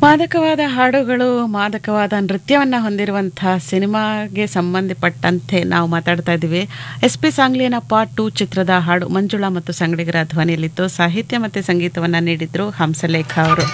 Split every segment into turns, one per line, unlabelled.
ಮಾದಕವಾದ ಹಾಡುಗಳು ಮಾದಕವಾದ ನೃತ್ಯವನ್ನು ಹೊಂದಿರುವಂತಹ ಸಿನಿಮಾಗೆ ಸಂಬಂಧಪಟ್ಟಂತೆ ನಾವು ಮಾತಾಡ್ತಾ ಇದ್ದೀವಿ ಎಸ್ ಪಿ ಸಾಂಗ್ಲಿಯನ ಪಾರ್ಟ್ ಟು ಚಿತ್ರದ ಹಾಡು ಮಂಜುಳಾ ಮತ್ತು ಸಂಗಡಿಗರ ಧ್ವನಿಯಲ್ಲಿತ್ತು ಸಾಹಿತ್ಯ ಮತ್ತು ಸಂಗೀತವನ್ನು ನೀಡಿದ್ರು ಹಂಸಲೇಖ ಅವರು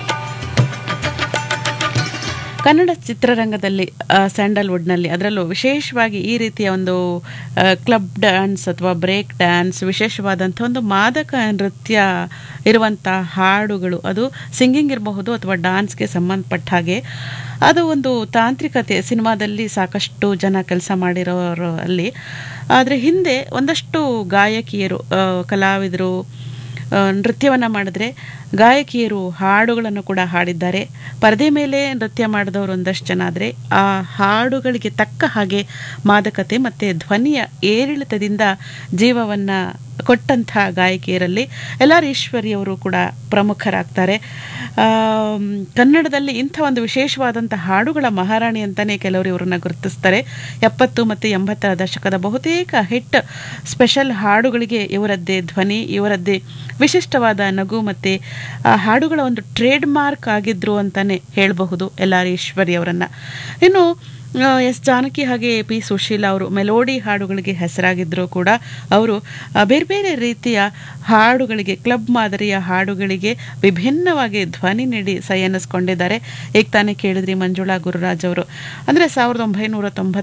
ಕನ್ನಡ ಚಿತ್ರರಂಗದಲ್ಲಿ ಆ, ಸ್ಯಾಂಡಲ್ವುಡ್ನಲ್ಲಿ ಅದರಲ್ಲೂ ವಿಶೇಷವಾಗಿ ಈ ರೀತಿಯ ಒಂದು ಆ, ಕ್ಲಬ್ ಡ್ಯಾನ್ಸ್ ಅಥವಾ ಬ್ರೇಕ್ ಡ್ಯಾನ್ಸ್ ವಿಶೇಷವಾದಂಥ ಒಂದು ಮಾದಕ ನೃತ್ಯ ಇರುವಂಥ ಹಾಡುಗಳು ಅದು ಸಿಂಗಿಂಗ್ ಇರಬಹುದು ಅಥವಾ ಡಾನ್ಸ್ಗೆ ಸಂಬಂಧಪಟ್ಟ ಹಾಗೆ ಅದು ಒಂದು ತಾಂತ್ರಿಕತೆ ಸಿನಿಮಾದಲ್ಲಿ ಸಾಕಷ್ಟು ಜನ ಕೆಲಸ ಮಾಡಿರೋರು ಅಲ್ಲಿ ಆದರೆ ಹಿಂದೆ ಒಂದಷ್ಟು ಗಾಯಕಿಯರು ಆ, ಕಲಾವಿದರು ನೃತ್ಯವನ್ನು ಮಾಡಿದ್ರೆ ಗಾಯಕಿಯರು ಹಾಡುಗಳನ್ನು ಕೂಡ ಹಾಡಿದ್ದಾರೆ ಪರದೆ ಮೇಲೆ ನೃತ್ಯ ಮಾಡಿದವರು ಒಂದಷ್ಟು ಜನ ಆದರೆ ಆ ಹಾಡುಗಳಿಗೆ ತಕ್ಕ ಹಾಗೆ ಮಾದಕತೆ ಮತ್ತು ಧ್ವನಿಯ ಏರಿಳಿತದಿಂದ ಜೀವವನ್ನು ಕೊಟ್ಟಂಥ ಗಾಯಕಿಯರಲ್ಲಿ ಎಲ್ ಆರ್ ಈಶ್ವರಿಯವರು ಕೂಡ ಪ್ರಮುಖರಾಗ್ತಾರೆ ಆಮ್, ಕನ್ನಡದಲ್ಲಿ ಇಂಥ ಒಂದು ವಿಶೇಷವಾದಂಥ ಹಾಡುಗಳ ಮಹಾರಾಣಿ ಅಂತಲೇ ಕೆಲವರು ಇವರನ್ನ ಗುರುತಿಸ್ತಾರೆ ಎಪ್ಪತ್ತು ಮತ್ತು ಎಂಬತ್ತರ ದಶಕದ ಬಹುತೇಕ ಹಿಟ್ ಸ್ಪೆಷಲ್ ಹಾಡುಗಳಿಗೆ ಇವರದ್ದೇ ಧ್ವನಿ ಇವರದ್ದೇ ವಿಶಿಷ್ಟವಾದ ನಗು ಮತ್ತು ಆ ಹಾಡುಗಳ ಒಂದು ಟ್ರೇಡ್ ಮಾರ್ಕ್ ಆಗಿದ್ರು ಅಂತಲೇ ಹೇಳಬಹುದು ಎಲ್ ಆರ್ ಈಶ್ವರಿ ಅವರನ್ನು ಇನ್ನು ಆ, ಎಸ್ ಜಾನಕಿ ಹಾಗೆ ಪಿ ಸುಶೀಲ ಅವರು ಮೆಲೋಡಿ ಹಾಡುಗಳಿಗೆ ಹೆಸರಾಗಿದ್ದರೂ ಕೂಡ ಅವರು ಆ, ಬೇರೆ ಬೇರೆ ರೀತಿಯ ಹಾಡುಗಳಿಗೆ ಕ್ಲಬ್ ಮಾದರಿಯ ಹಾಡುಗಳಿಗೆ ವಿಭಿನ್ನವಾಗಿ ಧ್ವನಿ ನೀಡಿ ಸೈ ಅನ್ನಿಸ್ಕೊಂಡಿದ್ದಾರೆ ಈಗ ತಾನೇ ಕೇಳಿದ್ರಿ ಮಂಜುಳಾ ಗುರುರಾಜ್ ಅವರು ಅಂದರೆ ಸಾವಿರದ ಒಂಬೈನೂರ ತೊಂಬತ್ತ